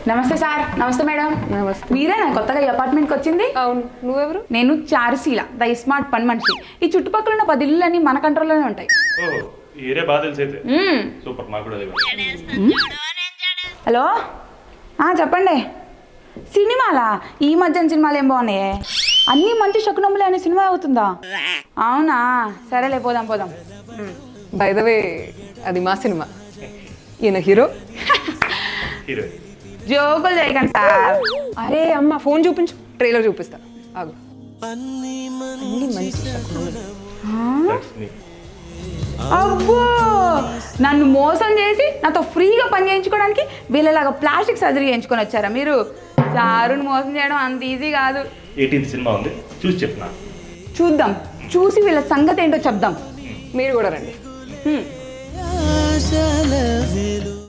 నమస్తే సార్ నమస్తే మేడం నమస్తే. మీరేనా కొత్తగా ఈ అపార్ట్మెంట్కి వచ్చింది అవును నువ్వెవరు నేను చారుశీల ద స్మార్ట్ పని మనిషి ఈ చుట్టుపక్కల ఉన్న పది ఇళ్ళన్నీ మన కంట్రోల్లోనే ఉంటాయి ఓహో ఈ ఏరియా బాగా తెలిసి అయితే మ్మ్. సూపర్ మాకు కూడా తెలియదు హలో ఆ, చెప్పండి సినిమాలా ఈ మధ్యన సినిమాలు ఏం బాగున్నాయే అన్నీ మంచి శకునములే అనే సినిమా అవుతుందా అవునా సరేలే పోదాం పోదాం బై ద వే అది మా సినిమా ఈయన హీరో హీరో జోకులు చేయకండి సార్ అరే అమ్మ ఫోన్ చూపించు ట్రైలర్ చూపిస్తా ఆగు అన్ని మంచి శకునములు. దట్స్ మీ అబ్బో నన్ను మోసం చేసి నాతో ఫ్రీగా పని చేయించుకోవడానికి వీళ్ళలాగా ప్లాస్టిక్ సర్జరీ చేయించుకొని వచ్చారా మీరు చారుని మోసం చేయడం అంత ఈజీ కాదు ఎయిటీన్త్ సినిమా ఉంది చూసి చెప్పిన చూద్దాం చూసి వీళ్ళ సంగతి ఏంటో చెప్దాం మీరు కూడా రండి హ్మ్. ఆశల వెలు